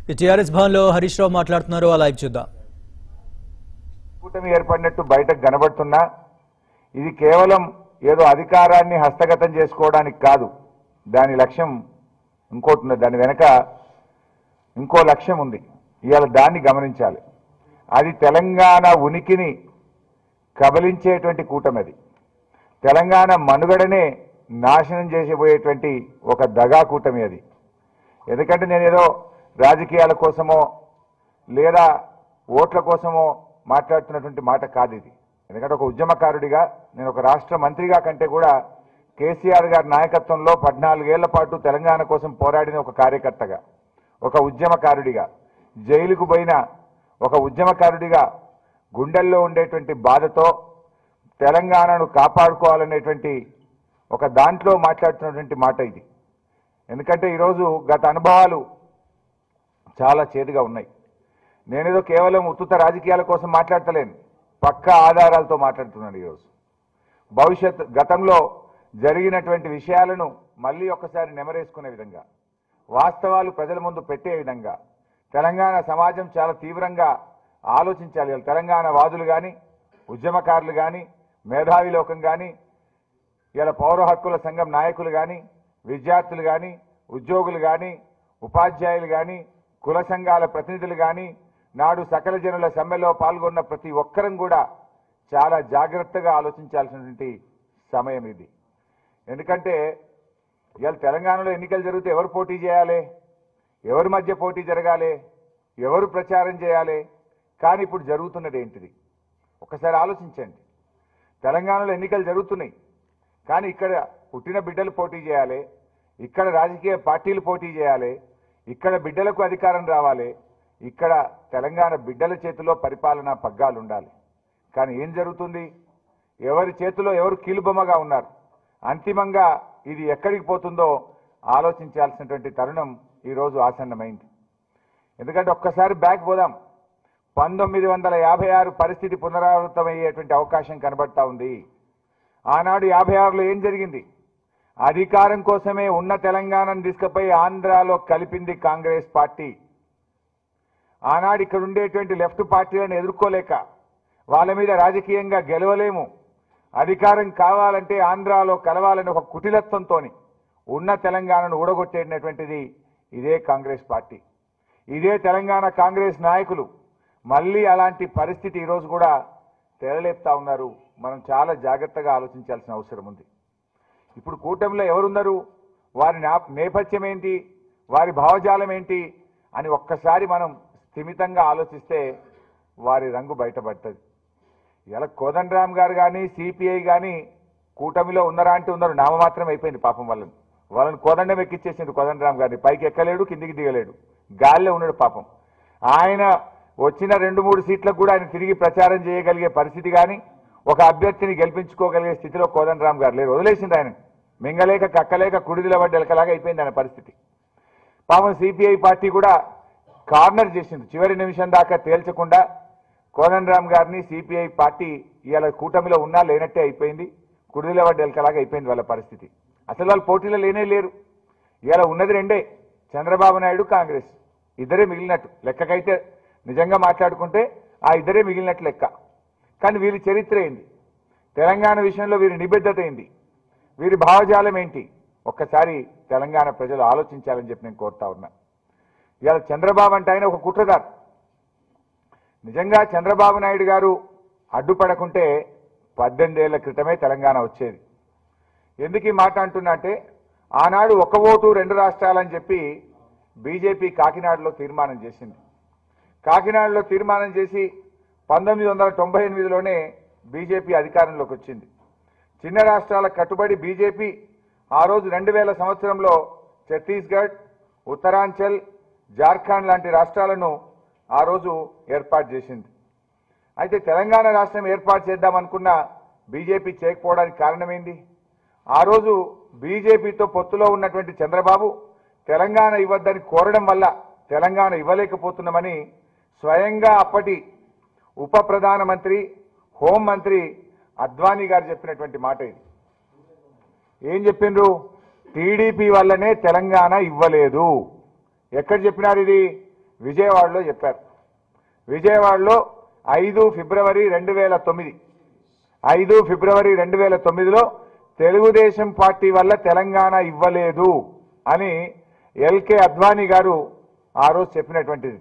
ఈ టీఆర్ఎస్ భవన్ లో హరీష్ రావు మాట్లాడుతున్నారు ఆ లైవ్ చూద్దాం కూటమి ఏర్పడినట్టు బయటకు కనబడుతున్నా ఇది కేవలం ఏదో అధికారాన్ని హస్తగతం చేసుకోవడానికి కాదు దాని లక్ష్యం ఇంకోటి ఉన్నది దాని వెనక ఇంకో లక్ష్యం ఉంది ఇవాళ దాన్ని గమనించాలి అది తెలంగాణ ఉనికిని కబలించేటువంటి కూటమి అది తెలంగాణ మనుగడనే నాశనం చేసిపోయేటువంటి ఒక దగా కూటమి అది ఎందుకంటే నేను ఏదో రాజకీయాల కోసమో లేదా ఓట్ల కోసమో మాట్లాడుతున్నటువంటి మాట కాదు ఇది ఎందుకంటే ఒక ఉద్యమకారుడిగా నేను ఒక రాష్ట్ర మంత్రిగా కంటే కూడా కేసీఆర్ గారి నాయకత్వంలో పద్నాలుగేళ్ల పాటు తెలంగాణ కోసం పోరాడిన ఒక కార్యకర్తగా ఒక ఉద్యమకారుడిగా జైలుకు పోయిన ఒక ఉద్యమకారుడిగా గుండెల్లో ఉండేటువంటి బాధతో తెలంగాణను కాపాడుకోవాలనేటువంటి ఒక దాంట్లో మాట్లాడుతున్నటువంటి మాట ఇది ఎందుకంటే ఈరోజు గత అనుభవాలు చాలా చేదుగా ఉన్నాయి నేనేదో కేవలం ఉత్తుత రాజకీయాల కోసం మాట్లాడతలేను పక్కా ఆధారాలతో మాట్లాడుతున్నాను ఈరోజు భవిష్యత్ గతంలో జరిగినటువంటి విషయాలను మళ్ళీ ఒక్కసారి నెమరేసుకునే విధంగా వాస్తవాలు ప్రజల ముందు పెట్టే విధంగా తెలంగాణ సమాజం చాలా తీవ్రంగా ఆలోచించాలి ఇవాళ తెలంగాణ వాదులు కానీ ఉద్యమకారులు కానీ మేధావి లోకం కానీ ఇలా పౌర హక్కుల సంఘం నాయకులు కానీ విద్యార్థులు కానీ ఉద్యోగులు కానీ ఉపాధ్యాయులు కానీ కుల సంఘాల ప్రతినిధులు కానీ నాడు సకల జనుల సమ్మెలో పాల్గొన్న ప్రతి ఒక్కరం కూడా చాలా జాగ్రత్తగా ఆలోచించాల్సినటువంటి సమయం ఇది ఎందుకంటే ఇవాళ తెలంగాణలో ఎన్నికలు జరిగితే ఎవరు పోటీ చేయాలి ఎవరి మధ్య పోటీ జరగాలి ఎవరు ప్రచారం చేయాలి కానీ ఇప్పుడు జరుగుతున్నది ఏంటిది ఒకసారి ఆలోచించండి తెలంగాణలో ఎన్నికలు జరుగుతున్నాయి కానీ ఇక్కడ పుట్టిన బిడ్డలు పోటీ చేయాలి ఇక్కడ రాజకీయ పార్టీలు పోటీ చేయాలి ఇక్కడ బిడ్డలకు అధికారం రావాలి ఇక్కడ తెలంగాణ బిడ్డల చేతిలో పరిపాలనా పగ్గాలు ఉండాలి కానీ ఏం జరుగుతుంది ఎవరి చేతిలో ఎవరు కీలుబొమ్మగా ఉన్నారు అంతిమంగా ఇది ఎక్కడికి పోతుందో ఆలోచించాల్సినటువంటి తరుణం ఈరోజు ఆసన్నమైంది ఎందుకంటే ఒక్కసారి బ్యాక్ పోదాం పంతొమ్మిది వందల యాభై ఆరు పరిస్థితి పునరావృతమయ్యేటువంటి అవకాశం కనబడతా ఉంది ఆనాడు యాభై ఆరులో ఏం జరిగింది అధికారం కోసమే ఉన్న తెలంగాణను తీసుకుపోయి ఆంధ్రాలో కలిపింది కాంగ్రెస్ పార్టీ ఆనాడు ఇక్కడ ఉండేటువంటి లెఫ్ట్ పార్టీలను ఎదుర్కోలేక వాళ్ళ మీద రాజకీయంగా గెలవలేము అధికారం కావాలంటే ఆంధ్రాలో కలవాలని ఒక కుటిలత్వంతో ఉన్న తెలంగాణను ఊడగొట్టేటటువంటిది ఇదే కాంగ్రెస్ పార్టీ ఇదే తెలంగాణ కాంగ్రెస్ నాయకులు మళ్ళీ అలాంటి పరిస్థితి ఈరోజు కూడా తెరలేపుతా ఉన్నారు మనం చాలా జాగ్రత్తగా ఆలోచించాల్సిన అవసరం ఉంది ఇప్పుడు కూటమిలో ఎవరున్నారు వారి నా- నేపథ్యం ఏంటి వారి భావజాలం ఏంటి అని ఒక్కసారి మనం స్థిమితంగా ఆలోచిస్తే వారి రంగు బయటపడుతుంది ఇలా కోదండరామ్ గారు కానీ సిపిఐ కానీ కూటమిలో ఉన్నారా అంటే ఉన్నారు నామమాత్రం అయిపోయింది పాపం వాళ్ళని వాళ్ళని కోదండం ఎక్కిచ్చేసిండు కోదండరామ్ గారిని పైకి ఎక్కలేడు కిందికి దిగలేడు గాలిలో ఉన్నాడు పాపం ఆయన వచ్చిన రెండు మూడు సీట్లకు కూడా ఆయన తిరిగి ప్రచారం చేయగలిగే పరిస్థితి కానీ ఒక అభ్యర్థిని గెలిపించుకోగలిగే స్థితిలో కోదండరామ్ గారు లేరు వదిలేసిండు ఆయన మింగలేక కక్కలేక కుడిదిల పడ్డ ఎలకలాగా అయిపోయింది ఆయన పరిస్థితి పాపం సిపిఐ పార్టీ కూడా కార్నర్ చేసింది చివరి నిమిషం దాకా తేల్చకుండా కోదండరామ్ గారిని సిపిఐ పార్టీ ఇవాళ కూటమిలో ఉన్నా లేనట్టే అయిపోయింది కుడిదిల పడ్డ ఎలకలాగా అయిపోయింది వాళ్ళ పరిస్థితి అసలు వాళ్ళు పోటీలో లేనే లేరు ఇవాళ ఉన్నది రెండే చంద్రబాబు నాయుడు కాంగ్రెస్ ఇద్దరే మిగిలినట్టు లెక్కకైతే నిజంగా మాట్లాడుకుంటే ఆ ఇద్దరే మిగిలినట్టు లెక్క కానీ వీరి చరిత్ర ఏంది తెలంగాణ విషయంలో వీరి నిబద్ధత ఏంది వీరి భావజాలం ఏంటి ఒక్కసారి తెలంగాణ ప్రజలు ఆలోచించాలని చెప్పి నేను కోరుతా ఉన్నా ఇవాళ చంద్రబాబు అంటే ఆయన ఒక కుట్రదారు నిజంగా చంద్రబాబు నాయుడు గారు అడ్డుపడకుంటే పద్దెనిమిదేళ్ల క్రితమే తెలంగాణ వచ్చేది ఎందుకు ఈ మాట అంటున్నా అంటే ఆనాడు ఒక ఓటు రెండు రాష్ట్రాలని చెప్పి బీజేపీ కాకినాడలో తీర్మానం చేసింది కాకినాడలో తీర్మానం చేసి పంతొమ్మిది వందల తొంభై ఎనిమిదిలోనే బీజేపీ అధికారంలోకి వచ్చింది చిన్న రాష్ట్రాల కట్టుబడి బీజేపీ ఆ రోజు రెండు వేల సంవత్సరంలో ఛత్తీస్గఢ్ ఉత్తరాంచల్ జార్ఖండ్ లాంటి రాష్ట్రాలను ఆ రోజు ఏర్పాటు చేసింది అయితే తెలంగాణ రాష్ట్రం ఏర్పాటు చేద్దామనుకున్న బీజేపీ చేయకపోవడానికి కారణమేంది ఆ రోజు బీజేపీతో పొత్తులో ఉన్నటువంటి చంద్రబాబు తెలంగాణ ఇవ్వద్దని కోరడం వల్ల తెలంగాణ ఇవ్వలేకపోతున్నామని స్వయంగా అప్పటి ఉప ప్రధానమంత్రి హోంమంత్రి అద్వానీ గారు చెప్పినటువంటి మాట ఇది ఏం చెప్పిండ్రు టీడీపీ వల్లనే తెలంగాణ ఇవ్వలేదు ఎక్కడ చెప్పినారు ఇది విజయవాడలో చెప్పారు విజయవాడలో ఐదు ఫిబ్రవరి రెండు వేల తొమ్మిది ఐదు ఫిబ్రవరి రెండు వేల తొమ్మిదిలో తెలుగుదేశం పార్టీ వల్ల తెలంగాణ ఇవ్వలేదు అని ఎల్కే అద్వానీ గారు ఆ రోజు చెప్పినటువంటిది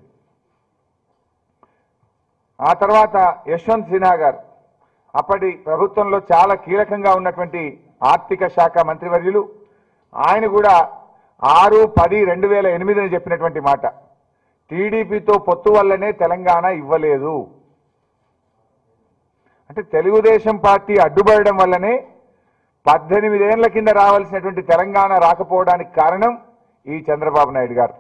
ఆ తర్వాత యశ్వంత్ సిన్హా గారు అప్పటి ప్రభుత్వంలో చాలా కీలకంగా ఉన్నటువంటి ఆర్థిక శాఖ మంత్రివర్యులు ఆయన కూడా ఆరు పది రెండు వేల ఎనిమిదిని చెప్పినటువంటి మాట టీడీపీతో పొత్తు వల్లనే తెలంగాణ ఇవ్వలేదు అంటే తెలుగుదేశం పార్టీ అడ్డుపడడం వల్లనే పద్దెనిమిదేళ్ల కింద రావాల్సినటువంటి తెలంగాణ రాకపోవడానికి కారణం ఈ చంద్రబాబు నాయుడు గారు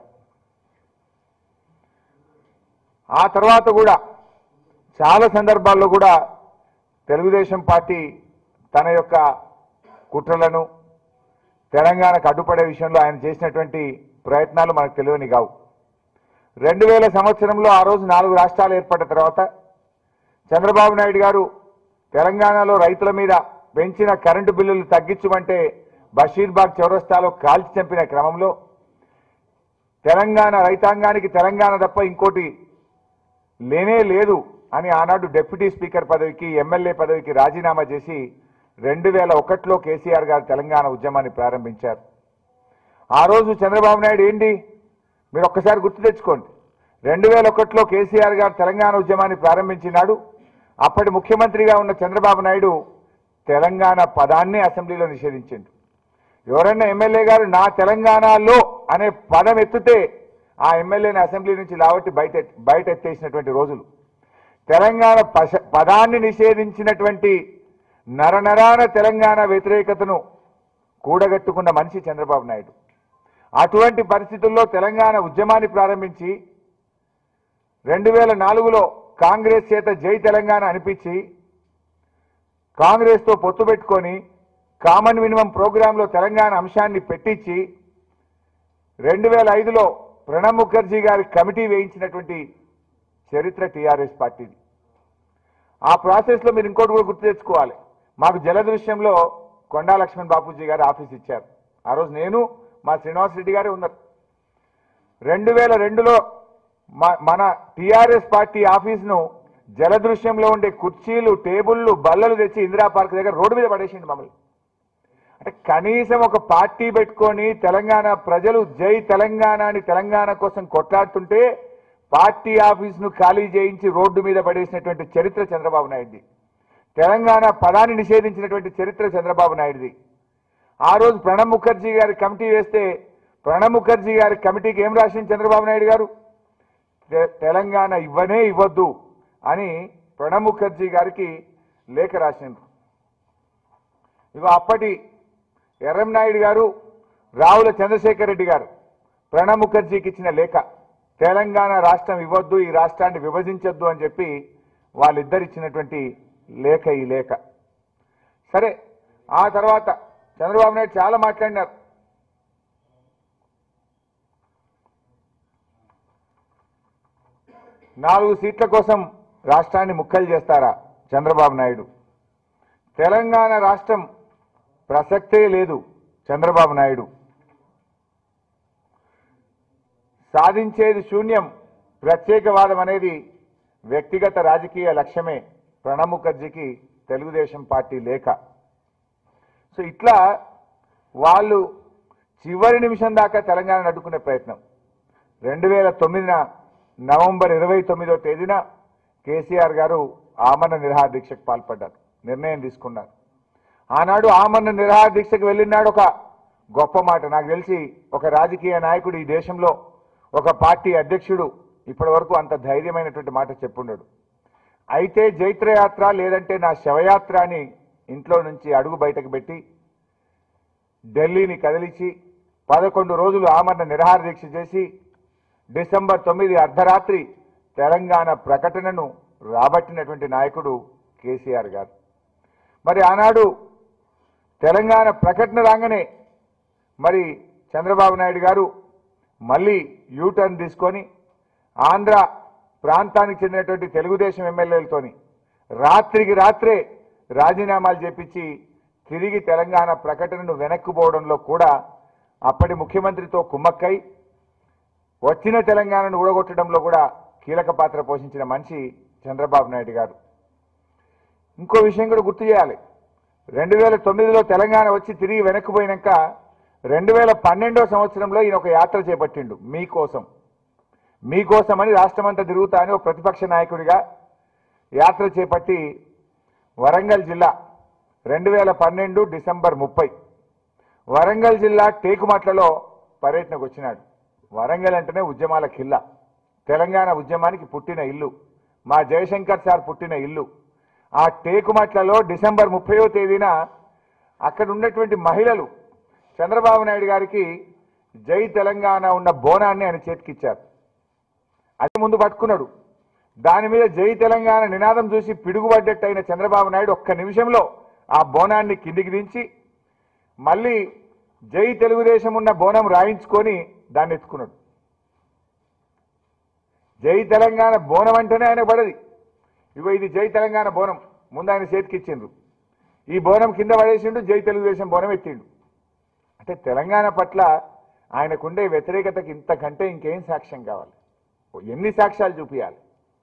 ఆ తర్వాత కూడా చాలా సందర్భాల్లో కూడా తెలుగుదేశం పార్టీ తన యొక్క కుట్రలను తెలంగాణకు అడ్డుపడే విషయంలో ఆయన చేసినటువంటి ప్రయత్నాలు మనకు తెలియని కావు రెండు వేల సంవత్సరంలో ఆ రోజు నాలుగు రాష్ట్రాలు ఏర్పడిన తర్వాత చంద్రబాబు నాయుడు గారు తెలంగాణలో రైతుల మీద పెంచిన కరెంటు బిల్లులు తగ్గించమంటే బషీర్బాగ్ చౌరస్తాలో కాల్చి చంపిన క్రమంలో తెలంగాణ రైతాంగానికి తెలంగాణ తప్ప ఇంకోటి లేనే లేదు అని ఆనాడు డిప్యూటీ స్పీకర్ పదవికి ఎమ్మెల్యే పదవికి రాజీనామా చేసి రెండు వేల ఒకటిలో కేసీఆర్ గారు తెలంగాణ ఉద్యమాన్ని ప్రారంభించారు ఆ రోజు చంద్రబాబు నాయుడు ఏంటి మీరు ఒక్కసారి గుర్తు తెచ్చుకోండి రెండు వేల ఒకటిలో కేసీఆర్ గారు తెలంగాణ ఉద్యమాన్ని ప్రారంభించినాడు అప్పటి ముఖ్యమంత్రిగా ఉన్న చంద్రబాబు నాయుడు తెలంగాణ పదాన్ని అసెంబ్లీలో నిషేధించిండు ఎవరైనా ఎమ్మెల్యే గారు నా తెలంగాణలో అనే పదం ఎత్తితే ఆ ఎమ్మెల్యేని అసెంబ్లీ నుంచి లావట్టి బయట బయట ఎత్తేసినటువంటి రోజులు తెలంగాణ పశ- పదాన్ని నిషేధించినటువంటి నరనరాన తెలంగాణ వ్యతిరేకతను కూడగట్టుకున్న మనిషి చంద్రబాబు నాయుడు అటువంటి పరిస్థితుల్లో తెలంగాణ ఉద్యమాన్ని ప్రారంభించి రెండు వేల నాలుగులో కాంగ్రెస్ చేత జై తెలంగాణ అనిపించి కాంగ్రెస్తో పొత్తు పెట్టుకొని కామన్ మినిమం ప్రోగ్రాంలో తెలంగాణ అంశాన్ని పెట్టించి రెండు వేల ఐదులో ప్రణబ్ ముఖర్జీ గారి కమిటీ వేయించినటువంటి చరిత్ర టీఆర్ఎస్ పార్టీది ఆ ప్రాసెస్లో మీరు ఇంకోటి కూడా గుర్తు తెచ్చుకోవాలి మాకు జలదృశ్యంలో కొండా లక్ష్మణ్ బాపూజీ గారు ఆఫీస్ ఇచ్చారు ఆ రోజు నేను మా శ్రీనివాస్ రెడ్డి గారే ఉన్నారు రెండు వేల రెండులో మ- మన టిఆర్ఎస్ పార్టీ ఆఫీస్ను జలదృశ్యంలో ఉండే కుర్చీలు టేబుళ్లు బల్లలు తెచ్చి ఇందిరా పార్క్ దగ్గర రోడ్డు మీద పడేసింది మమ్మల్ని అంటే కనీసం ఒక పార్టీ పెట్టుకొని తెలంగాణ ప్రజలు జై తెలంగాణ అని తెలంగాణ కోసం కొట్లాడుతుంటే పార్టీ ఆఫీసును ఖాళీ చేయించి రోడ్డు మీద పడేసినటువంటి చరిత్ర చంద్రబాబు నాయుడుది తెలంగాణ పదాన్ని నిషేధించినటువంటి చరిత్ర చంద్రబాబు నాయుడుది ఆ రోజు ప్రణబ్ ముఖర్జీ గారి కమిటీ వేస్తే ప్రణబ్ ముఖర్జీ గారి కమిటీకి ఏం రాసింది చంద్రబాబు నాయుడు గారు తె- తెలంగాణ ఇవ్వనే ఇవ్వద్దు అని ప్రణబ్ ముఖర్జీ గారికి లేఖ రాసిండ్రు ఇగో అప్పటి ఎర్రంనాయుడు గారు రావుల చంద్రశేఖర్ రెడ్డి గారు ప్రణబ్ ముఖర్జీకి ఇచ్చిన లేఖ తెలంగాణ రాష్ట్రం ఇవ్వద్దు ఈ రాష్ట్రాన్ని విభజించొద్దు అని చెప్పి వాళ్ళిద్దరు ఇచ్చినటువంటి లేఖ ఈ లేఖ సరే ఆ తర్వాత చంద్రబాబు నాయుడు చాలా మాట్లాడినారు నాలుగు సీట్ల కోసం రాష్ట్రాన్ని ముక్కలు చేస్తారా చంద్రబాబు నాయుడు తెలంగాణ రాష్ట్రం ప్రసక్తే లేదు చంద్రబాబు నాయుడు సాధించేది శూన్యం ప్రత్యేకవాదం అనేది వ్యక్తిగత రాజకీయ లక్ష్యమే ప్రణబ్ ముఖర్జీకి తెలుగుదేశం పార్టీ లేఖ సో ఇట్లా వాళ్ళు చివరి నిమిషం దాకా తెలంగాణను అడ్డుకునే ప్రయత్నం రెండు వేల తొమ్మిదిన నవంబర్ ఇరవై తొమ్మిదో తేదీన కేసీఆర్ గారు ఆమరణ నిరాహార దీక్షకు పాల్పడ్డారు నిర్ణయం తీసుకున్నారు ఆనాడు ఆమరణ నిరాహార దీక్షకు వెళ్ళినాడు ఒక గొప్ప మాట నాకు తెలిసి ఒక రాజకీయ నాయకుడు ఈ దేశంలో ఒక పార్టీ అధ్యక్షుడు ఇప్పటి వరకు అంత ధైర్యమైనటువంటి మాట చెప్పుండడు అయితే జైత్రయాత్ర లేదంటే నా శవయాత్ర అని ఇంట్లో నుంచి అడుగు బయటకు పెట్టి ఢిల్లీని కదిలించి పదకొండు రోజులు ఆమరణ నిరాహార దీక్ష చేసి డిసెంబర్ తొమ్మిది అర్ధరాత్రి తెలంగాణ ప్రకటనను రాబట్టినటువంటి నాయకుడు కేసీఆర్ గారు మరి ఆనాడు తెలంగాణ ప్రకటన రాగానే మరి చంద్రబాబు నాయుడు గారు మళ్ళీ యూటర్న్ తీసుకొని ఆంధ్ర ప్రాంతానికి చెందినటువంటి తెలుగుదేశం ఎమ్మెల్యేలతోని రాత్రికి రాత్రే రాజీనామాలు చేపించి తిరిగి తెలంగాణ ప్రకటనను వెనక్కుపోవడంలో కూడా అప్పటి ముఖ్యమంత్రితో కుమ్మక్కై వచ్చిన తెలంగాణను ఊడగొట్టడంలో కూడా కీలక పాత్ర పోషించిన మనిషి చంద్రబాబు నాయుడు గారు ఇంకో విషయం కూడా గుర్తు చేయాలి రెండు వేల తొమ్మిదిలో తెలంగాణ వచ్చి తిరిగి వెనక్కి పోయినాక రెండు వేల పన్నెండో సంవత్సరంలో ఈయన ఒక యాత్ర చేపట్టిండు మీకోసం మీకోసమని రాష్ట్రమంతా తిరుగుతా అని ఒక ప్రతిపక్ష నాయకుడిగా యాత్ర చేపట్టి వరంగల్ జిల్లా రెండు వేల పన్నెండు డిసెంబర్ ముప్పై వరంగల్ జిల్లా టేకుమట్లలో పర్యటనకు వచ్చినాడు వరంగల్ అంటేనే ఉద్యమాల కిల్లా తెలంగాణ ఉద్యమానికి పుట్టిన ఇల్లు మా జయశంకర్ సార్ పుట్టిన ఇల్లు ఆ టేకుమట్లలో డిసెంబర్ ముప్పయో తేదీన అక్కడ ఉన్నటువంటి మహిళలు చంద్రబాబు నాయుడు గారికి జై తెలంగాణ ఉన్న బోనాన్ని ఆయన చేతికిచ్చారు అది ముందు పట్టుకున్నాడు దాని మీద జై తెలంగాణ నినాదం చూసి పిడుగుపడ్డట్టు అయిన చంద్రబాబు నాయుడు ఒక్క నిమిషంలో ఆ బోనాన్ని కిందికి దించి మళ్ళీ జై తెలుగుదేశం ఉన్న బోనం రాయించుకొని దాన్ని ఎత్తుకున్నాడు జై తెలంగాణ బోనం అంటేనే ఆయన పడది ఇగో ఇది జై తెలంగాణ బోనం ముందు ఆయన చేతికి ఇచ్చిండ్రు ఈ బోనం కింద పడేసిండు జై తెలుగుదేశం బోనం ఎత్తిండు అంటే తెలంగాణ పట్ల ఆయనకుండే వ్యతిరేకతకి ఇంతకంటే ఇంకేం సాక్ష్యం కావాలి ఎన్ని సాక్ష్యాలు చూపించాలి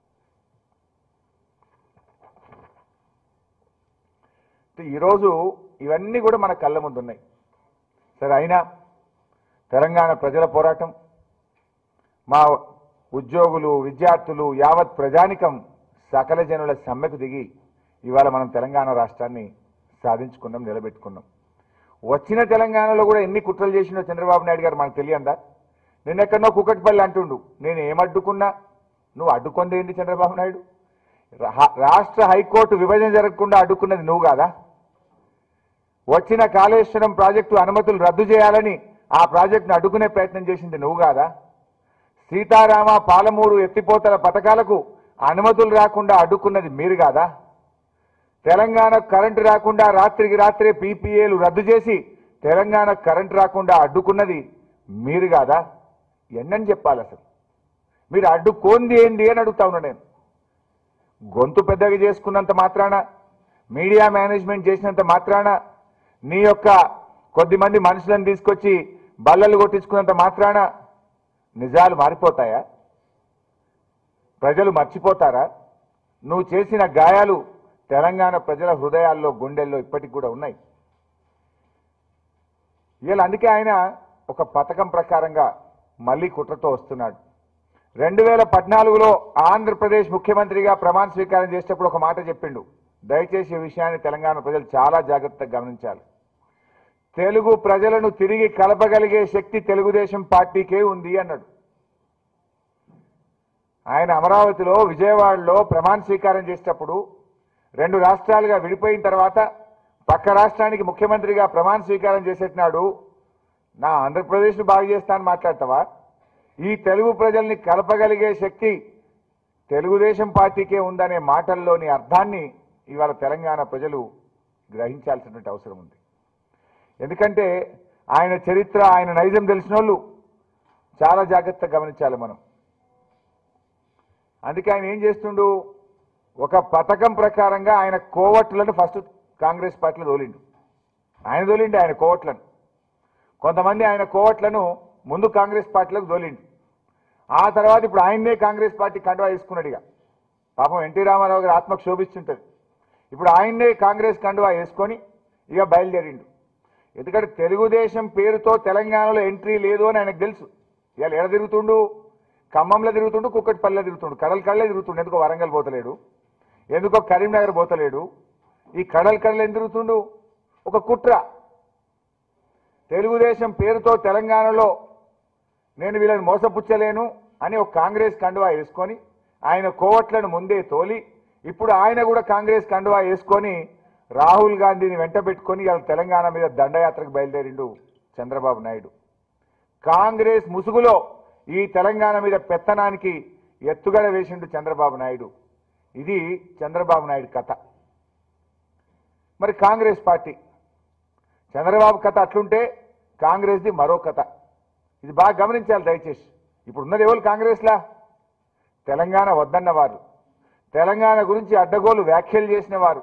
అంటే ఈరోజు ఇవన్నీ కూడా మన కళ్ళ ముందు ఉన్నాయి సరే అయినా తెలంగాణ ప్రజల పోరాటం మా ఉద్యోగులు విద్యార్థులు యావత్ ప్రజానికం సకల జనుల సమ్మెకు దిగి ఇవాళ మనం తెలంగాణ రాష్ట్రాన్ని సాధించుకున్నాం నిలబెట్టుకున్నాం వచ్చిన తెలంగాణలో కూడా ఎన్ని కుట్రలు చేసినో చంద్రబాబు నాయుడు గారు మనకు తెలియందా నిన్నెక్కడో కుకట్పల్లి అంటుండు నేను ఏమడ్డుకున్నా నువ్వు అడ్డుకుంది ఏంటి చంద్రబాబు నాయుడు రా- రాష్ట్ర హైకోర్టు విభజన జరగకుండా అడ్డుకున్నది నువ్వు కాదా వచ్చిన కాళేశ్వరం ప్రాజెక్టు అనుమతులు రద్దు చేయాలని ఆ ప్రాజెక్టును అడ్డుకునే ప్రయత్నం చేసింది నువ్వు కాదా సీతారామ పాలమూరు ఎత్తిపోతల పథకాలకు అనుమతులు రాకుండా అడ్డుకున్నది మీరు కాదా తెలంగాణ కరెంటు రాకుండా రాత్రికి రాత్రే పీపీఏలు రద్దు చేసి తెలంగాణ కరెంటు రాకుండా అడ్డుకున్నది మీరు కాదా ఎన్నని చెప్పాలి అసలు మీరు అడ్డుకోంది ఏంటి అని అడుగుతా ఉన్నా నేను గొంతు పెద్దగా చేసుకున్నంత మాత్రాన మీడియా మేనేజ్మెంట్ చేసినంత మాత్రాన నీ యొక్క కొద్దిమంది మనుషులను తీసుకొచ్చి బల్లలు కొట్టించుకున్నంత మాత్రాన నిజాలు మారిపోతాయా ప్రజలు మర్చిపోతారా నువ్వు చేసిన గాయాలు తెలంగాణ ప్రజల హృదయాల్లో గుండెల్లో ఇప్పటికి కూడా ఉన్నాయి ఇలా అందుకే ఆయన ఒక పథకం ప్రకారంగా మళ్ళీ కుట్రతో వస్తున్నాడు రెండు వేల పద్నాలుగులో ఆంధ్రప్రదేశ్ ముఖ్యమంత్రిగా ప్రమాణ స్వీకారం చేసేటప్పుడు ఒక మాట చెప్పిండు దయచేసి ఈ విషయాన్ని తెలంగాణ ప్రజలు చాలా జాగ్రత్తగా గమనించాలి తెలుగు ప్రజలను తిరిగి కలపగలిగే శక్తి తెలుగుదేశం పార్టీకే ఉంది అన్నాడు ఆయన అమరావతిలో విజయవాడలో ప్రమాణ స్వీకారం చేసేటప్పుడు రెండు రాష్ట్రాలుగా విడిపోయిన తర్వాత పక్క రాష్ట్రానికి ముఖ్యమంత్రిగా ప్రమాణ స్వీకారం చేసేటినాడు నా ఆంధ్రప్రదేశ్ను బాగు చేస్తా అని మాట్లాడతావా ఈ తెలుగు ప్రజల్ని కలపగలిగే శక్తి తెలుగుదేశం పార్టీకే ఉందనే మాటల్లోని అర్థాన్ని ఇవాళ తెలంగాణ ప్రజలు గ్రహించాల్సినటువంటి అవసరం ఉంది ఎందుకంటే ఆయన చరిత్ర ఆయన నైజం తెలిసిన వాళ్ళు చాలా జాగ్రత్తగా గమనించాలి మనం అందుకే ఆయన ఏం చేస్తుండు ఒక పథకం ప్రకారంగా ఆయన కోవట్లను ఫస్ట్ కాంగ్రెస్ పార్టీలో తోలిండు ఆయన తోలిండు ఆయన కోవట్లను కొంతమంది ఆయన కోవట్లను ముందు కాంగ్రెస్ పార్టీలకు తోలిండు ఆ తర్వాత ఇప్పుడు ఆయన్నే కాంగ్రెస్ పార్టీ కండువా వేసుకున్నాడు ఇక పాపం ఎన్టీ రామారావు గారి ఆత్మకు శోభిస్తుంటది ఇప్పుడు ఆయన్నే కాంగ్రెస్ కండువా వేసుకొని ఇక బయలుదేరిండు ఎందుకంటే తెలుగుదేశం పేరుతో తెలంగాణలో ఎంట్రీ లేదు అని ఆయనకు తెలుసు ఇవాళ ఎడ తిరుగుతుండు ఖమ్మంలో తిరుగుతుండు కుక్కటిపల్లిలో తిరుగుతుండు కడల్ కడలే తిరుగుతుండు ఎందుకో వరంగల్ పోతలేడు ఎందుకో కరీంనగర్ పోతలేడు ఈ కడల్ కడలు ఎందుకు తిరుగుతుండు ఒక కుట్ర తెలుగుదేశం పేరుతో తెలంగాణలో నేను వీళ్ళని మోసపుచ్చలేను అని ఒక కాంగ్రెస్ కండువా వేసుకొని ఆయన కోవట్లను ముందే తోలి ఇప్పుడు ఆయన కూడా కాంగ్రెస్ కండువా వేసుకొని రాహుల్ గాంధీని వెంట పెట్టుకొని ఇవాళ తెలంగాణ మీద దండయాత్రకు బయలుదేరిండు చంద్రబాబు నాయుడు కాంగ్రెస్ ముసుగులో ఈ తెలంగాణ మీద పెత్తనానికి ఎత్తుగడ వేసిండు చంద్రబాబు నాయుడు ఇది చంద్రబాబు నాయుడు కథ మరి కాంగ్రెస్ పార్టీ చంద్రబాబు కథ అట్లుంటే కాంగ్రెస్ది మరో కథ ఇది బాగా గమనించాలి దయచేసి ఇప్పుడు ఉన్నది ఎవరు కాంగ్రెస్లా తెలంగాణ వద్దన్న వారు తెలంగాణ గురించి అడ్డగోలు వ్యాఖ్యలు చేసిన వారు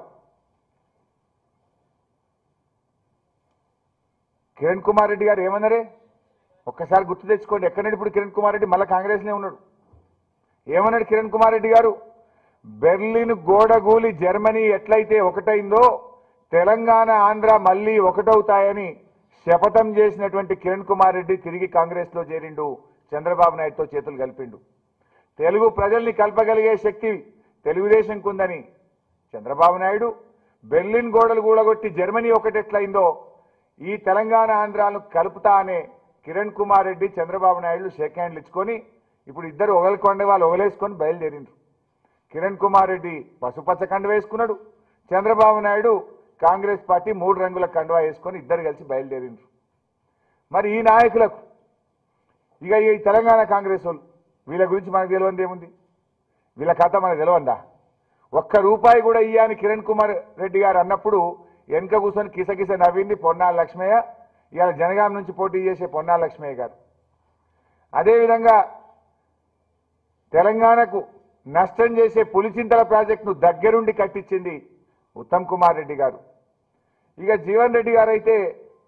కిరణ్ కుమార్ రెడ్డి గారు ఏమన్నారే ఒక్కసారి గుర్తు తెచ్చుకోండి ఎక్కడంటే ఇప్పుడు కిరణ్ కుమార్ రెడ్డి మళ్ళీ కాంగ్రెస్లో ఉన్నాడు ఏమన్నాడు కిరణ్ కుమార్ రెడ్డి గారు బెర్లిన్ గోడగూలి జర్మనీ ఎట్లయితే ఒకటైందో తెలంగాణ ఆంధ్ర మళ్ళీ ఒకటవుతాయని శపథం చేసినటువంటి కిరణ్ కుమార్ రెడ్డి తిరిగి కాంగ్రెస్ లో చేరిండు చంద్రబాబు నాయుడుతో చేతులు కలిపిండు తెలుగు ప్రజల్ని కలపగలిగే శక్తి తెలుగుదేశంకు ఉందని చంద్రబాబు నాయుడు బెర్లిన్ గోడలు కూడగొట్టి జర్మనీ ఒకటెట్లయిందో ఈ తెలంగాణ ఆంధ్రాలను కలుపుతా అనే కిరణ్ కుమార్ రెడ్డి చంద్రబాబు నాయుడు షేక్ హ్యాండ్లు ఇచ్చుకొని ఇప్పుడు ఇద్దరు ఒకరికొండ వాళ్ళు ఒకలేసుకొని బయలుదేరిండ్రు కిరణ్ కుమార్ రెడ్డి పసుపచ్చ కండువ వేసుకున్నాడు చంద్రబాబు నాయుడు కాంగ్రెస్ పార్టీ మూడు రంగుల కండువా వేసుకొని ఇద్దరు కలిసి బయలుదేరిండ్రు మరి ఈ నాయకులకు ఇక ఈ తెలంగాణ కాంగ్రెస్ వాళ్ళు వీళ్ళ గురించి మనకు తెలియంది ఏముంది వీళ్ళ కథ మనకు తెలియందా ఒక్క రూపాయి కూడా ఇయ్యని కిరణ్ కుమార్ రెడ్డి గారు అన్నప్పుడు వెనక కూర్చొని కిసకిస నవ్వింది పొన్నాల లక్ష్మయ్య ఇవాళ జనగాం నుంచి పోటీ చేసే పొన్నాల లక్ష్మయ్య గారు అదేవిధంగా తెలంగాణకు నష్టం చేసే పులిచింతల ప్రాజెక్టును దగ్గరుండి కట్టించింది ఉత్తమ్ కుమార్ రెడ్డి గారు ఇక జీవన్ రెడ్డి గారు అయితే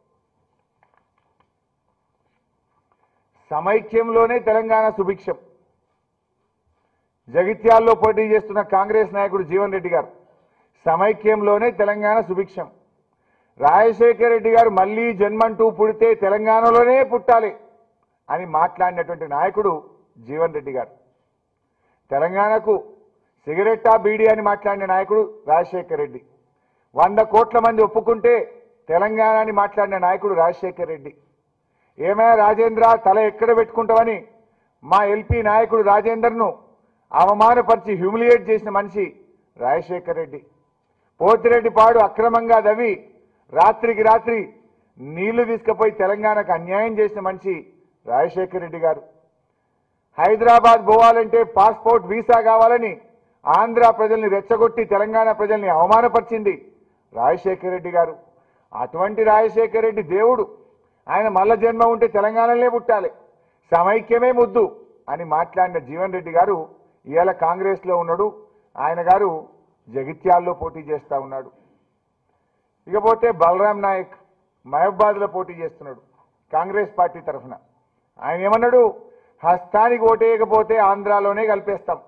సమైక్యంలోనే తెలంగాణ సుభిక్షం జగిత్యాల్లో పోటీ చేస్తున్న కాంగ్రెస్ నాయకుడు జీవన్ రెడ్డి గారు సమైక్యంలోనే తెలంగాణ సుభిక్షం రాజశేఖర రెడ్డి గారు మళ్ళీ జన్మంటూ పుడితే తెలంగాణలోనే పుట్టాలి అని మాట్లాడినటువంటి నాయకుడు జీవన్ రెడ్డి గారు తెలంగాణకు సిగరెట్టా బీడీ అని మాట్లాడిన నాయకుడు రాజశేఖర రెడ్డి వంద కోట్ల మంది ఒప్పుకుంటే తెలంగాణ అని మాట్లాడిన నాయకుడు రాజశేఖర రెడ్డి ఏమయ్యా రాజేంద్ర తల ఎక్కడ పెట్టుకుంటామని మా ఎల్పీ నాయకుడు రాజేందర్ను అవమానపరిచి హ్యూమిలియేట్ చేసిన మనిషి రాజశేఖర రెడ్డి పోతిరెడ్డి పాడు అక్రమంగా దవి రాత్రికి రాత్రి నీళ్లు తీసుకుపోయి తెలంగాణకు అన్యాయం చేసిన మనిషి రాజశేఖర రెడ్డి గారు హైదరాబాద్ పోవాలంటే పాస్పోర్ట్ వీసా కావాలని ఆంధ్ర ప్రజల్ని రెచ్చగొట్టి తెలంగాణ ప్రజల్ని అవమానపరిచింది రాజశేఖర రెడ్డి గారు అటువంటి రాజశేఖర రెడ్డి దేవుడు ఆయన మల్ల జన్మ ఉంటే తెలంగాణలోనే పుట్టాలి సమైక్యమే ముద్దు అని మాట్లాడిన జీవన్ రెడ్డి గారు ఇవాళ కాంగ్రెస్లో ఉన్నాడు ఆయన గారు జగిత్యాల్లో పోటీ చేస్తా ఉన్నాడు ఇకపోతే బలరాం నాయక్ మహబాద్లో పోటీ చేస్తున్నాడు కాంగ్రెస్ పార్టీ తరఫున ఆయన ఏమన్నాడు హస్తానికి ఓటేయకపోతే ఆంధ్రాలోనే కలిపేస్తాం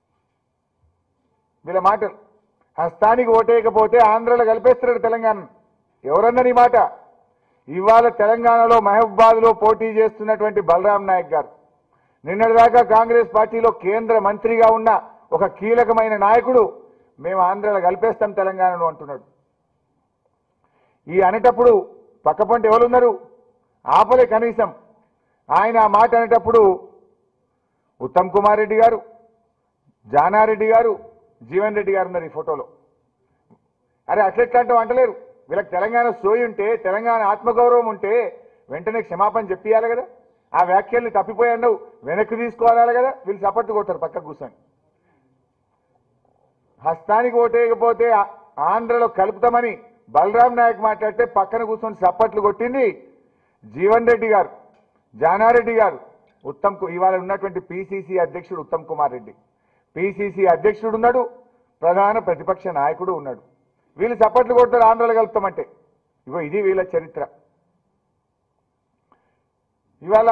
వీళ్ళ మాటలు హస్తానికి ఓటేయకపోతే ఆంధ్రాలో కలిపేస్తున్నాడు తెలంగాణ ఎవరన్నారు ఈ మాట ఇవాళ తెలంగాణలో మహబూబాద్లో పోటీ చేస్తున్నటువంటి బలరాం నాయక్ గారు నిన్నటిదాకా కాంగ్రెస్ పార్టీలో కేంద్ర మంత్రిగా ఉన్న ఒక కీలకమైన నాయకుడు మేము ఆంధ్రాలో కలిపేస్తాం తెలంగాణను అంటున్నాడు ఈ అనేటప్పుడు పక్కపంట ఎవరున్నారు ఆపలే కనీసం ఆయన ఆ మాట అనేటప్పుడు ఉత్తమ్ కుమార్ రెడ్డి గారు జానారెడ్డి గారు జీవన్ రెడ్డి గారు ఉన్నారు ఈ ఫోటోలో అరే అట్లెట్లా అంటే అంటలేరు వీళ్ళకి తెలంగాణ సోయి ఉంటే తెలంగాణ ఆత్మగౌరవం ఉంటే వెంటనే క్షమాపణ చెప్పియాలి కదా ఆ వ్యాఖ్యల్ని తప్పిపోయాడు నువ్వు వెనక్కి తీసుకోవాలి కదా వీళ్ళు చప్పట్లు కొట్టారు పక్క కూర్చొని హస్తానికి ఓటేయకపోతే ఆ- ఆంధ్రలో కలుపుతామని బలరాం నాయక్ మాట్లాడితే పక్కన కూర్చొని చప్పట్లు కొట్టింది జీవన్ రెడ్డి గారు జానారెడ్డి గారు ఉత్తమ్ కు- ఇవాళ ఉన్నటువంటి పిసిసి అధ్యక్షుడు ఉత్తమ్ కుమార్ రెడ్డి పిసిసి అధ్యక్షుడు ఉన్నాడు ప్రధాన ప్రతిపక్ష నాయకుడు ఉన్నాడు వీళ్ళు చప్పట్లు కొడతారు ఆంధ్రలో కలుపుతామంటే ఇగో ఇది వీళ్ళ చరిత్ర ఇవాళ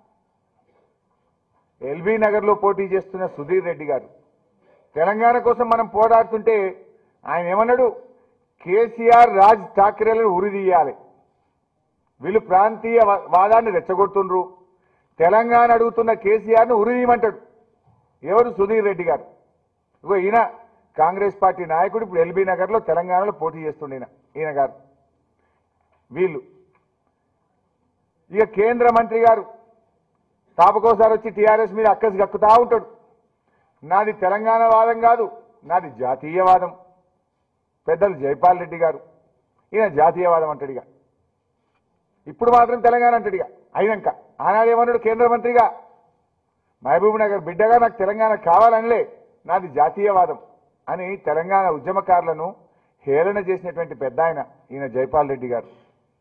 ఎల్బీ నగర్లో పోటీ చేస్తున్న సుధీర్ రెడ్డి గారు తెలంగాణ కోసం మనం పోరాడుతుంటే ఆయన ఏమన్నాడు కేసీఆర్ రాజ్ ఠాకరేలను ఉరిదీయాలి వీళ్ళు ప్రాంతీయ వా- వాదాన్ని రెచ్చగొడుతుండ్రు తెలంగాణ అడుగుతున్న కేసీఆర్ను ఉరిదీయమంటాడు ఎవరు సుధీర్ రెడ్డి గారు ఇగో ఈయన కాంగ్రెస్ పార్టీ నాయకుడు ఇప్పుడు ఎల్బీ నగర్లో తెలంగాణలో పోటీ చేస్తుండే ఈయన ఈయన గారు వీళ్ళు ఇక కేంద్ర మంత్రి గారు తాపకోసారి వచ్చి టీఆర్ఎస్ మీద అక్కసి గక్కుతా ఉంటాడు నాది తెలంగాణ వాదం కాదు నాది జాతీయవాదం పెద్దలు జైపాల్ రెడ్డి గారు ఈయన జాతీయవాదం అంటాడు ఇక ఇప్పుడు మాత్రం తెలంగాణ అంటాడు ఇక అయినాక ఆనాడు ఏమన్నాడు కేంద్ర మంత్రిగా మహబూబ్ నగర్ బిడ్డగా నాకు తెలంగాణ కావాలనిలే నాది జాతీయవాదం అని తెలంగాణ ఉద్యమకారులను హేళన చేసినటువంటి పెద్ద ఆయన ఈయన జైపాల్ రెడ్డి గారు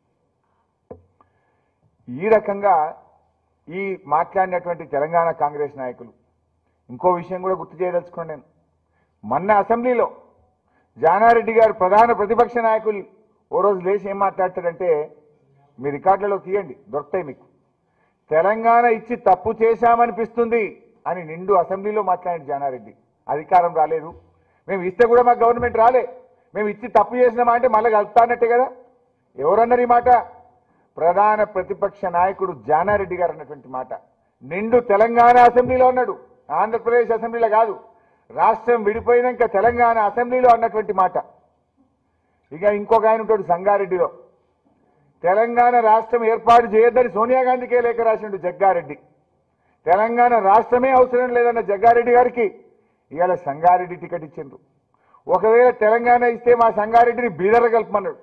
ఈ రకంగా ఈ మాట్లాడినటువంటి తెలంగాణ కాంగ్రెస్ నాయకులు ఇంకో విషయం కూడా గుర్తు చేయదలుచుకున్నాను నేను మొన్న అసెంబ్లీలో జానారెడ్డి గారు ప్రధాన ప్రతిపక్ష నాయకులు ఓ రోజు లేచి ఏం మాట్లాడతాడంటే మీ రికార్డులలో తీయండి దొరుకుతాయి మీకు తెలంగాణ ఇచ్చి తప్పు చేశామనిపిస్తుంది అని నిండు అసెంబ్లీలో మాట్లాడాడు జానారెడ్డి అధికారం రాలేదు మేము ఇస్తే కూడా మాకు గవర్నమెంట్ రాలే మేము ఇచ్చి తప్పు చేసినామా అంటే మళ్ళీ కలుపుతానట్టే కదా ఎవరన్నారు ఈ మాట ప్రధాన ప్రతిపక్ష నాయకుడు జానారెడ్డి గారు అన్నటువంటి మాట నిండు తెలంగాణ అసెంబ్లీలో ఉన్నాడు ఆంధ్రప్రదేశ్ అసెంబ్లీలో కాదు రాష్ట్రం విడిపోయినాక తెలంగాణ అసెంబ్లీలో అన్నటువంటి మాట ఇక ఇంకొక ఆయన ఉంటాడు సంగారెడ్డిలో తెలంగాణ రాష్ట్రం ఏర్పాటు చేయొద్దని సోనియా గాంధీకే లేఖ రాసిండు జగ్గారెడ్డి తెలంగాణ రాష్ట్రమే అవసరం లేదన్న జగ్గారెడ్డి గారికి ఇవాళ సంగారెడ్డి టికెట్ ఇచ్చిండ్రు ఒకవేళ తెలంగాణ ఇస్తే మా సంగారెడ్డిని బీదర కలుపమన్నాడు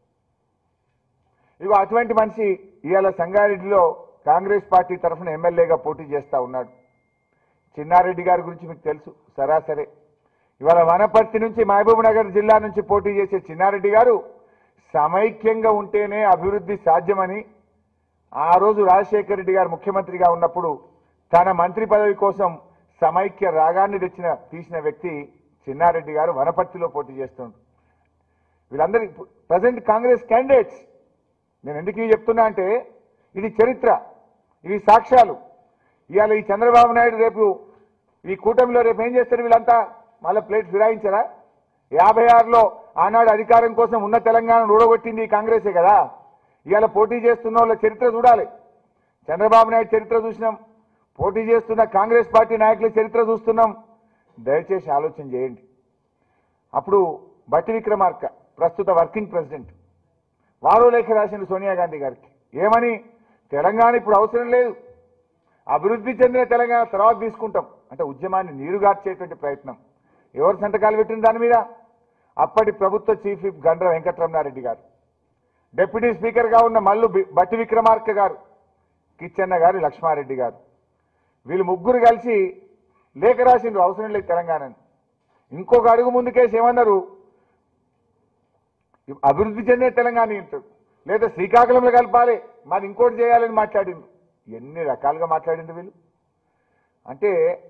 ఇగో అటువంటి మనిషి ఇవాళ సంగారెడ్డిలో కాంగ్రెస్ పార్టీ తరఫున ఎమ్మెల్యేగా పోటీ చేస్తా ఉన్నాడు చిన్నారెడ్డి గారి గురించి మీకు తెలుసు సరాసరే ఇవాళ వనపర్తి నుంచి మహబూబ్ నగర్ జిల్లా నుంచి పోటీ చేసే చిన్నారెడ్డి గారు సమైక్యంగా ఉంటేనే అభివృద్ధి సాధ్యమని ఆ రోజు రాజశేఖర రెడ్డి గారు ముఖ్యమంత్రిగా ఉన్నప్పుడు తన మంత్రి పదవి కోసం సమైక్య రాగాన్ని తెచ్చిన తీసిన వ్యక్తి చిన్నారెడ్డి గారు వనపర్తిలో పోటీ చేస్తుండ్రు వీళ్ళందరి ప్రజెంట్ కాంగ్రెస్ క్యాండిడేట్స్ నేను ఎందుకు ఇవి చెప్తున్నా అంటే ఇది చరిత్ర ఇవి సాక్ష్యాలు ఇవాళ ఈ చంద్రబాబు నాయుడు రేపు ఈ కూటమిలో రేపు ఏం చేస్తారు వీళ్ళంతా మళ్ళీ ప్లేట్ ఫిరాయించరా యాభై ఆరులో ఆనాడు అధికారం కోసం ఉన్న తెలంగాణను ఊడగొట్టింది ఈ కాంగ్రెసే కదా ఇవాళ పోటీ చేస్తున్న వాళ్ళ చరిత్ర చూడాలి చంద్రబాబు నాయుడు చరిత్ర చూసినాం పోటీ చేస్తున్న కాంగ్రెస్ పార్టీ నాయకుల చరిత్ర చూస్తున్నాం దయచేసి ఆలోచన చేయండి అప్పుడు బట్టి విక్రమార్క ప్రస్తుత వర్కింగ్ ప్రెసిడెంట్ వారో లేఖ రాసింది సోనియా గాంధీ గారికి ఏమని తెలంగాణ ఇప్పుడు అవసరం లేదు అభివృద్ధి చెందిన తెలంగాణ తర్వాత తీసుకుంటాం అంటే ఉద్యమాన్ని నీరుగార్చేటువంటి ప్రయత్నం ఎవరు సంతకాలు పెట్టిన దాని మీద అప్పటి ప్రభుత్వ చీఫ్ విప్ గండ్ర వెంకటరమణారెడ్డి గారు డిప్యూటీ స్పీకర్గా ఉన్న మల్లు బి- బట్టి విక్రమార్క గారు కిచ్చన్న గారు లక్ష్మారెడ్డి గారు వీళ్ళు ముగ్గురు కలిసి లేఖ రాసిండ్రు అవసరం లేదు తెలంగాణని ఇంకొక అడుగు ముందుకేసి ఏమన్నారు అభివృద్ధి చెందిన తెలంగాణ ఇంటాడు లేదా శ్రీకాకుళంలో కలపాలి మరి ఇంకోటి చేయాలని మాట్లాడిండు ఎన్ని రకాలుగా మాట్లాడిండు వీళ్ళు అంటే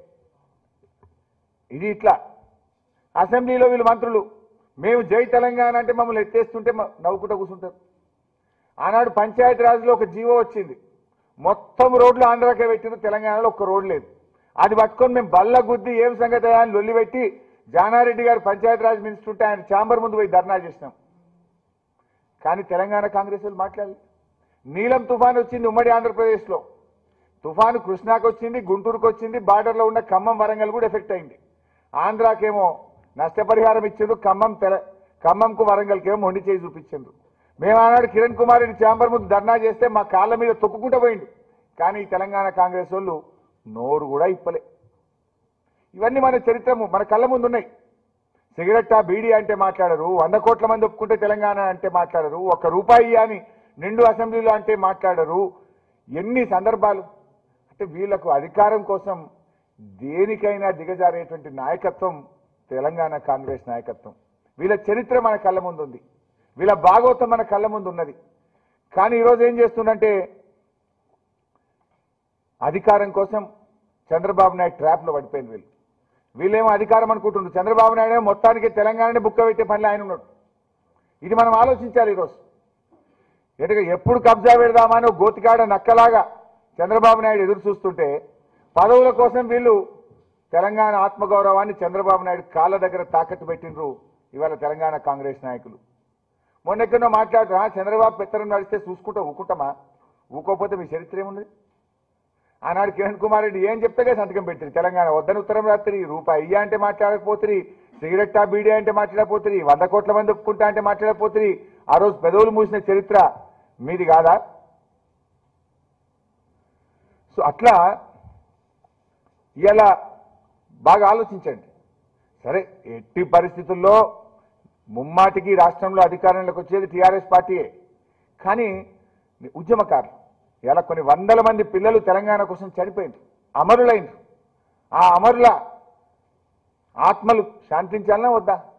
ఇది ఇట్లా అసెంబ్లీలో వీళ్ళు మంత్రులు మేము జై తెలంగాణ అంటే మమ్మల్ని ఎత్తేస్తుంటే మ- నవ్వుకుంటూ కూర్చుంటారు ఆనాడు పంచాయతీ రాజ్లో ఒక జీవో వచ్చింది మొత్తం రోడ్లు ఆంధ్రాకే పెట్టిన తెలంగాణలో ఒక్క రోడ్ లేదు అది పట్టుకొని మేము బల్ల గుద్ది ఏం సంగతి అని లొల్లి పెట్టి జానారెడ్డి గారు పంచాయతీ రాజ్ మినిస్టర్ ఉంటే ఆయన ఛాంబర్ ముందు పోయి ధర్నా చేసినాం కానీ తెలంగాణ కాంగ్రెస్ వాళ్ళు మాట్లాడలేదు నీలం తుఫాన్ వచ్చింది ఉమ్మడి ఆంధ్రప్రదేశ్లో తుఫాను కృష్ణాకు వచ్చింది గుంటూరుకు వచ్చింది బార్డర్లో ఉన్న ఖమ్మం వరంగల్ కూడా ఎఫెక్ట్ అయింది ఆంధ్రాకేమో నష్టపరిహారం ఇచ్చిండ్రు ఖమ్మం తెల ఖమ్మంకు వరంగల్కి ఏమో మొండి చేయి చూపించిండ్రు మేము ఆనాడు కిరణ్ కుమార్ రెడ్డి ఛాంబర్ ముందు ధర్నా చేస్తే మా కాళ్ళ మీద తొక్కుకుంటూ పోయిండు కానీ ఈ తెలంగాణ కాంగ్రెస్ వాళ్ళు నోరు కూడా ఇప్పలే ఇవన్నీ మన చరిత్రము మన కళ్ళ ముందు ఉన్నాయి సిగరెట్టా బీడీ అంటే మాట్లాడరు వంద కోట్ల మంది ఒప్పుకుంటే తెలంగాణ అంటే మాట్లాడరు ఒక్క రూపాయి అని నిండు అసెంబ్లీలో అంటే మాట్లాడరు ఎన్ని సందర్భాలు అంటే వీళ్లకు అధికారం కోసం దేనికైనా దిగజారేటువంటి నాయకత్వం తెలంగాణ కాంగ్రెస్ నాయకత్వం వీళ్ళ చరిత్ర మన కళ్ళ ముందు ఉంది వీళ్ళ భాగవతం మన కళ్ళ ముందు ఉన్నది కానీ ఈరోజు ఏం చేస్తుందంటే అధికారం కోసం చంద్రబాబు నాయుడు ట్రాప్లో పడిపోయింది వీళ్ళు వీళ్ళేమో అధికారం అనుకుంటున్నారు చంద్రబాబు నాయుడు ఏమో మొత్తానికి తెలంగాణని బుక్క పెట్టే పనిలో ఆయన ఉన్నాడు ఇది మనం ఆలోచించాలి ఈరోజు ఎందుకంటే ఎప్పుడు కబ్జా పెడదామా అని ఒక గోతికాడ నక్కలాగా చంద్రబాబు నాయుడు ఎదురు చూస్తుంటే పదవుల కోసం వీళ్ళు తెలంగాణ ఆత్మగౌరవాన్ని చంద్రబాబు నాయుడు కాళ్ళ దగ్గర తాకట్టు పెట్టినరు ఇవాళ తెలంగాణ కాంగ్రెస్ నాయకులు మొన్నెక్కడో మాట్లాడుతున్నా చంద్రబాబు పెత్తనం నడిస్తే చూసుకుంటా ఊకుంటామా ఊకోకపోతే మీ చరిత్ర ఏముంది ఆనాడు కిరణ్ కుమార్ రెడ్డి ఏం చెప్తే సంతకం పెట్టింది తెలంగాణ వద్దని ఉత్తరం రాత్రి రూపాయి ఇయ్య అంటే మాట్లాడకపోతుంది సిగరెట్టా బీడీ అంటే మాట్లాడకపోతుంది వంద కోట్ల మంది ఒప్పుకుంటా అంటే మాట్లాడకపోతుంది ఆ రోజు పెదవులు మూసిన చరిత్ర మీది కాదా సో అట్లా ఇలా బాగా ఆలోచించండి సరే ఎట్టి పరిస్థితుల్లో ముమ్మాటికి రాష్ట్రంలో అధికారంలోకి వచ్చేది టీఆర్ఎస్ పార్టీయే కానీ ఉద్యమకారులు ఇలా కొన్ని వందల మంది పిల్లలు తెలంగాణ కోసం చనిపోయింది అమరులైంది ఆ అమరుల ఆత్మలు శాంతించాలన్నా వద్దా